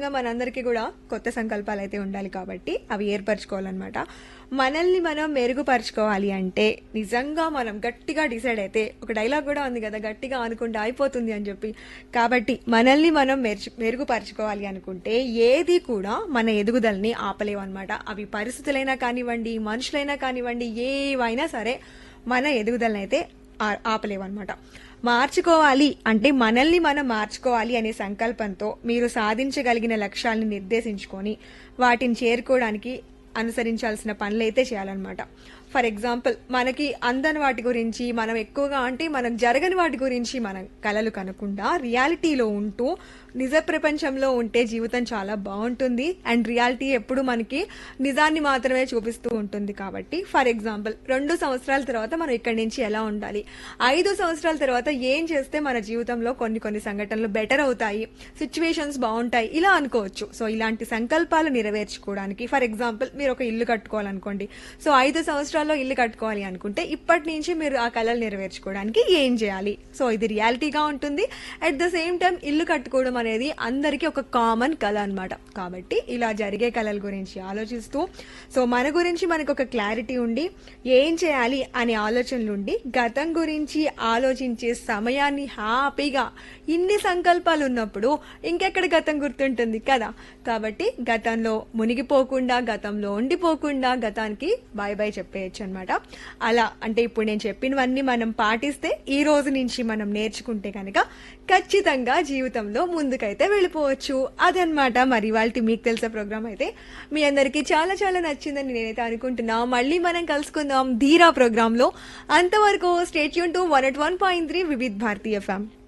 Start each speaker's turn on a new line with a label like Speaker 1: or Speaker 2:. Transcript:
Speaker 1: ఖచ్చితంగా మనందరికీ కూడా కొత్త సంకల్పాలు అయితే ఉండాలి కాబట్టి అవి ఏర్పరచుకోవాలన్నమాట మనల్ని మనం మెరుగుపరచుకోవాలి అంటే నిజంగా మనం గట్టిగా డిసైడ్ అయితే ఒక డైలాగ్ కూడా ఉంది కదా గట్టిగా అనుకుంటే అయిపోతుంది అని చెప్పి కాబట్టి మనల్ని మనం మెరుచు మెరుగుపరచుకోవాలి అనుకుంటే ఏది కూడా మన ఎదుగుదలని ఆపలేవన్నమాట అవి పరిస్థితులైనా కానివ్వండి మనుషులైనా కానివ్వండి ఏవైనా సరే మన ఎదుగుదలని అయితే ఆ- ఆపలేవన్నమాట మార్చుకోవాలి అంటే మనల్ని మనం మార్చుకోవాలి అనే సంకల్పంతో మీరు సాధించగలిగిన లక్ష్యాలను నిర్దేశించుకొని వాటిని చేరుకోవడానికి అనుసరించాల్సిన పనులు అయితే చేయాలన్నమాట ఫర్ ఎగ్జాంపుల్ మనకి అందని వాటి గురించి మనం ఎక్కువగా అంటే మనం జరగని వాటి గురించి మనం కలలు కనకుండా రియాలిటీలో ఉంటూ నిజ ప్రపంచంలో ఉంటే జీవితం చాలా బాగుంటుంది అండ్ రియాలిటీ ఎప్పుడు మనకి నిజాన్ని మాత్రమే చూపిస్తూ ఉంటుంది కాబట్టి ఫర్ ఎగ్జాంపుల్ రెండు సంవత్సరాల తర్వాత మనం ఇక్కడి నుంచి ఎలా ఉండాలి ఐదు సంవత్సరాల తర్వాత ఏం చేస్తే మన జీవితంలో కొన్ని కొన్ని సంఘటనలు బెటర్ అవుతాయి సిచ్యువేషన్స్ బాగుంటాయి ఇలా అనుకోవచ్చు సో ఇలాంటి సంకల్పాలు నెరవేర్చుకోవడానికి ఫర్ ఎగ్జాంపుల్ మీరు ఒక ఇల్లు కట్టుకోవాలనుకోండి సో ఐదు సంవత్సరాల్లో ఇల్లు కట్టుకోవాలి అనుకుంటే ఇప్పటి నుంచి మీరు ఆ కళలు నెరవేర్చుకోవడానికి ఏం చేయాలి సో ఇది రియాలిటీగా ఉంటుంది అట్ ద సేమ్ టైం ఇల్లు కట్టుకోవడం అనేది అందరికీ ఒక కామన్ కళ అన్నమాట కాబట్టి ఇలా జరిగే కళల గురించి ఆలోచిస్తూ సో మన గురించి మనకు ఒక క్లారిటీ ఉండి ఏం చేయాలి అనే ఆలోచనలు ఉండి గతం గురించి ఆలోచించే సమయాన్ని హ్యాపీగా ఇన్ని సంకల్పాలు ఉన్నప్పుడు ఇంకెక్కడ గతం గుర్తుంటుంది కదా కాబట్టి గతంలో మునిగిపోకుండా గతంలో ఉండిపోకుండా గతానికి బాయ్ బాయ్ చెప్పేయచ్చు అనమాట అలా అంటే ఇప్పుడు నేను చెప్పినవన్నీ మనం పాటిస్తే ఈ రోజు నుంచి మనం నేర్చుకుంటే కనుక ఖచ్చితంగా జీవితంలో ముందుకైతే వెళ్ళిపోవచ్చు అదనమాట మరి వాళ్ళ మీకు తెలిసే ప్రోగ్రామ్ అయితే మీ అందరికీ చాలా చాలా నచ్చిందని నేనైతే అనుకుంటున్నా మళ్ళీ మనం కలుసుకుందాం ధీరా ప్రోగ్రామ్ లో అంతవరకు stay tune to one at one point three Vividh Bharatiya FM